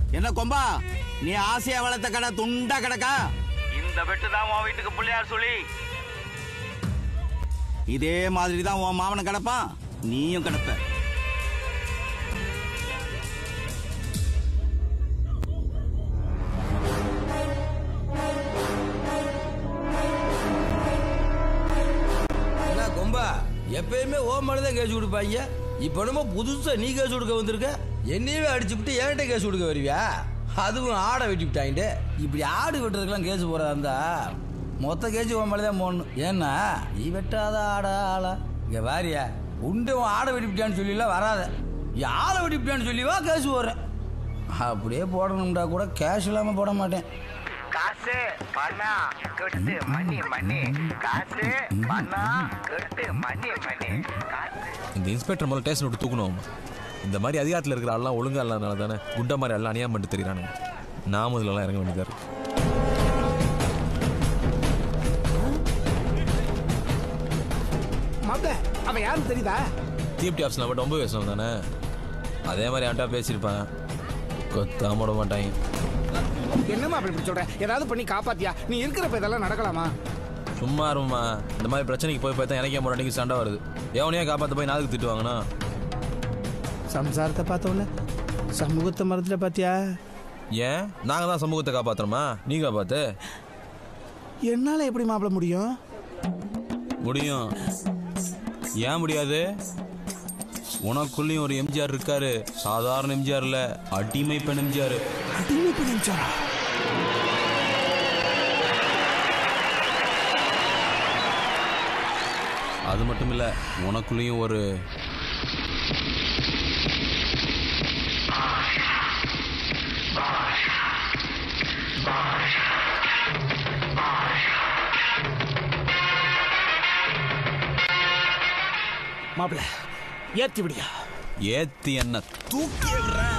என்ன கொம்பா நீ ஆசையா வளர்த்த கடை துண்டா கிடக்கா இந்த வெட்டு தான் உன் வீட்டுக்கு பிள்ளையார் சொல்லி இதே மாதிரி தான் உன் மாமன் கிடப்பான் நீயும் கிடப்ப என்ன கொம்பா எப்பயுமே ஓ தான் கேஸ் கொடுப்பாங்க இப்போ என்னமோ புதுசா நீ கேஸ் கொடுக்க வந்திருக்க என்னையவே அடிச்சுவிட்டு என்கிட்ட கேஸ் கொடுக்க வருவியா அதுவும் ஆடை வெட்டி விட்டாங்க இப்படி ஆடு வெட்டுறதுக்கெல்லாம் கேஸ் போறதா இருந்தா மொத்த கேஜி உன் மேலே தான் போடணும் ஏன்னா நீ வெட்டாத ஆடா ஆளா இங்க வாரியா உண்டு உன் ஆடை வெட்டி விட்டான்னு சொல்லிலாம் வராத நீ ஆளை வெட்டி விட்டான்னு சொல்லி வா கேஸ் போடுறேன் அப்படியே போடணும்டா கூட கேஷ் இல்லாமல் போட மாட்டேன் காசு பணம் கெட்டு மணி மணி காசு பணம் கெட்டு மணி மணி காசு இந்த இன்ஸ்பெக்டர் முதல்ல ஸ்டேஷன் விட்டு தூக்கணும் இந்த மாதிரி அதிகாரத்தில் இருக்கிற ஆள்லாம் ஒழுங்கா இல்லாதனால தானே குண்டா மாதிரி எல்லாம் அநியாயம் பண்ணிட்டு தெரியுறானுங்க நான் முதல்லலாம் இறங்க வேண்டியதா இருக்கு மாப்ள அவன் யாருன்னு தெரியுதா டிஎப்டி ஆஃபீஸ் நம்ம ரொம்ப பேசணும் தானே அதே மாதிரி அவன்கிட்ட பேசியிருப்பேன் கொத்தாம விட மாட்டாங்க என்னமா அப்படி இப்படி சொல்ற ஏதாவது பண்ணி காப்பாத்தியா நீ இருக்கிறப்ப இதெல்லாம் நடக்கலாமா சும்மா இருமா இந்த மாதிரி பிரச்சனைக்கு போய் பார்த்தா எனக்கே முன்னாடி சண்டை வருது எவனையா காப்பாற்ற போய் நாளுக்கு திட்டுவாங்கண்ணா சம்சாரத்தை பார்த்தோம்ல சமூகத்தை மரத்துல பாத்தியா ஏன் நாங்கள் தான் சமூகத்தை காப்பாற்றுறோமா நீ காப்பாத்து என்னால எப்படி மாப்பிள முடியும் முடியும் ஏன் முடியாது உனக்குள்ளேயும் ஒரு எம்ஜிஆர் இருக்காரு சாதாரண எம்ஜிஆர் இல்ல அடிமை பெண் எம்ஜிஆர் அடிமை நினைச்சாரா அது மட்டும் இல்ல உனக்குள்ளேயும் ஒரு மாப்பிள ஏத்தி விடியா ஏத்தி என்ன தூக்கி விடுறேன்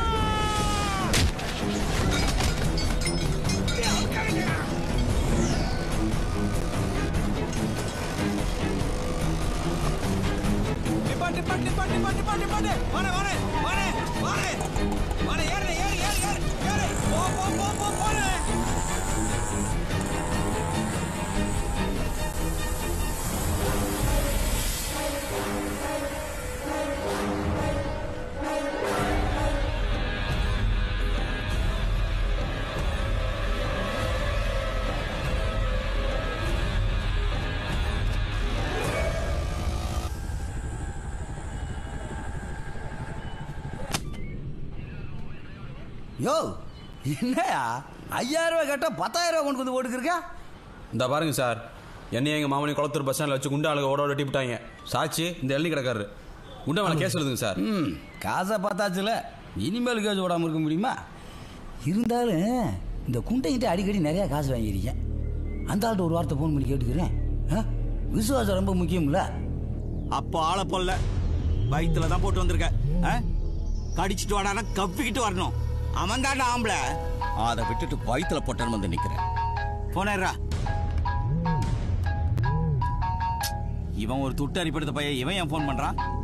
யோ என்னயா ஐயாயிரம் ரூபாய் கேட்டால் பத்தாயிரம் ரூபாய் கொண்டு வந்து ஓட்டுக்கிருக்கா இந்த பாருங்க சார் என்னைய எங்க மாமனி குளத்தூர் பஸ் ஸ்டாண்டில் வச்சு குண்டு ஆளுங்க ஓட ஓட விட்டாங்க சாட்சி இந்த எள்ளி கிடக்காரு குண்டா மேலே கேஸ் எழுதுங்க சார் ம் காசை பார்த்தாச்சுல இனிமேல் கேஸ் விடாமல் இருக்க முடியுமா இருந்தாலும் இந்த குண்டைகிட்ட அடிக்கடி நிறையா காசு வாங்கியிருக்கேன் அந்த ஆள்கிட்ட ஒரு வார்த்தை ஃபோன் பண்ணி கேட்டுக்கிறேன் ஆ? விசுவாசம் ரொம்ப முக்கியம்ல அப்போ ஆளை போடல வயிற்றுல தான் போட்டு வந்திருக்க ஆ? கடிச்சிட்டு வாடானா கப்பிக்கிட்டு வரணும் அவன் தாண்டா ஆம்பளை அதை விட்டுட்டு வயிற்றுல போட்டேன்னு வந்து நிக்கிறேன் போனேரா இவன் ஒரு துட்டு அடிப்படுத்த பையன் இவன் ஏன் ஃபோன் பண்றான்